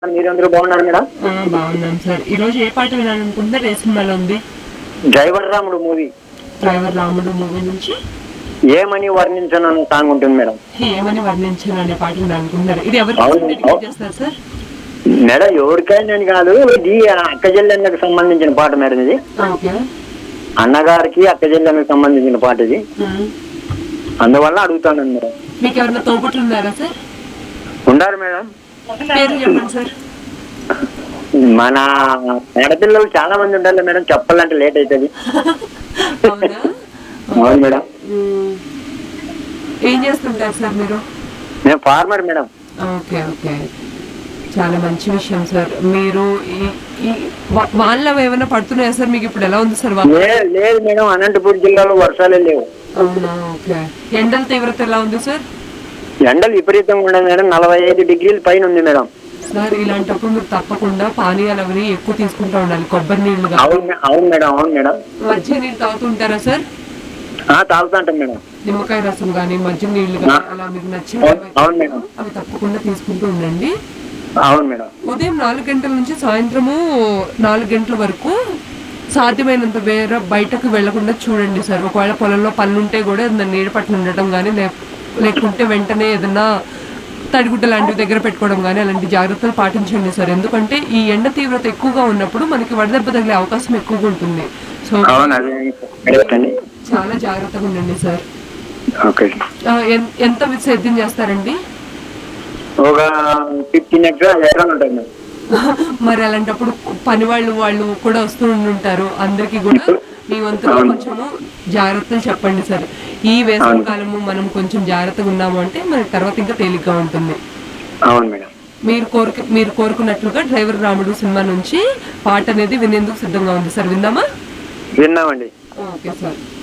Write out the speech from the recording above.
మీరందరూ బాగున్నారు మేడం ఆ, బాగున్నాం సార్ ఈ రోజు ఏ పాట వినాలనుకుంటున్నారు ఏ సినిమాలో ఉంది డ్రైవర్ రాముడు మూవీ డ్రైవర్ రాముడు మూవీ నుంచి ఏమని వర్ణించను అనే సాంగ్ ఉంటుంది మేడం ఏమని వర్ణించాను అనే పాట వినాలనుకుంటున్నారు ఇది ఎవరికి అవును. డెడికేట్ చేస్తారు సార్ మేడం ఎవరికైనా అని కాదు ఇది అక్క చెల్లెళ్ళకి సంబంధించిన పాట మేడం ఇది ఓకే అన్నగారికి అక్క చెల్లెళ్ళకి సంబంధించిన పాట ఇది ఉమ్. అందువల్ల అడుగుతాను మేడం మీకు ఎవరైనా తోబుట్లు ఉన్నారా సార్ ఉండారు మేడం పేరు చెప్పండి సార్ మన ఆడపిల్లలు చాలా మంది ఉండాలి మేడం చెప్పాలంటే లేట్ అవుతుంది అవునా అవును మేడం ఉమ్. ఏం చేస్తుంటారు సార్ మీరు నేను ఫార్మర్ మేడం ఓకే ఓకే చాలా మంచి విషయం సార్ మీరు ఈ- ఈ వా- వానలు అవి ఏమైనా పడుతున్నాయా సార్ మీకు ఇప్పుడు ఎలా ఉంది సార్ వా- లే- లేదు మేడం అనంతపూర్ జిల్లాలో వర్షాలే లేవు అవునా ఓకే ఎండల తీవ్రత ఎలా ఉంది సార్ ఎండలు విపరీతంగా ఉండదు మేడం నలభై ఐదు డిగ్రీల పైన ఉంది మేడం సార్ ఇలాంటప్పుడు మీరు తప్పకుండా పానీయాలు అవన్నీ ఎక్కువ తీసుకుంటూ ఉండాలి కొబ్బరి నీళ్లు కానీ అవును మే- అవును మేడం అవును మేడం మజ్జిగ నీళ్ళు తాగుతుంటారా సార్ ఆ, తాగుతాంటాం మేడం నిమ్మకాయ రసం కానీ మజ్జిగ నీళ్లు కానీ అలా మీకు నచ్చిన అవును అవును మేడం అవి తప్పకుండా తీసుకుంటూ ఉండండి అవును మేడం ఉదయం నాలుగు గంటల నుంచి సాయంత్రము నాలుగు గంటల వరకు సాధ్యమైనంత వేరే బయటకు వెళ్లకుండా చూడండి సార్ ఒకవేళ పొలంలో పనులు ఉంటే కూడా ఏదైనా నీడ పట్ల ఉండటం కానీ లేకుంటే వెంటనే ఏదైనా తడిగుడ్డ లాంటివి దగ్గర పెట్టుకోవడం కానీ అలాంటి జాగ్రత్తలు పాటించండి సార్ ఎందుకంటే ఈ ఎండ తీవ్రత ఎక్కువగా ఉన్నప్పుడు మనకి వడదెబ్బ తగిలే అవకాశం ఎక్కువగా ఉంటుంది సో అవును అదే కరెక్ట్ అండి చాలా జాగ్రత్తగా ఉండండి సార్ ఓకే ఆ, ఎన్- ఎంత మీరు సేద్యం చేస్తారండి ఒక ఫిఫ్టీన్ ఎకరాలు ఎకరాలు ఉంటుంది మేడం మరి అలాంటప్పుడు పని వాళ్ళు వాళ్ళు కూడా వస్తూ ఉంటారు అందరికి కూడా మీ వంతులో కొంచెము జాగ్రత్తలు చెప్పండి సార్ ఈ వేసవి కాలము మనం కొంచెం జాగ్రత్తగా ఉన్నాము అంటే మన తర్వాత ఇంకా తేలిగ్గా ఉంటుంది అవును మేడం మీరు కోరుకు మీరు కోరుకున్నట్లుగా డ్రైవర్ రాముడు సినిమా నుంచి పాట అనేది వినేందుకు సిద్ధంగా ఉంది సార్ విందామా విన్నామండి ఓకే సార్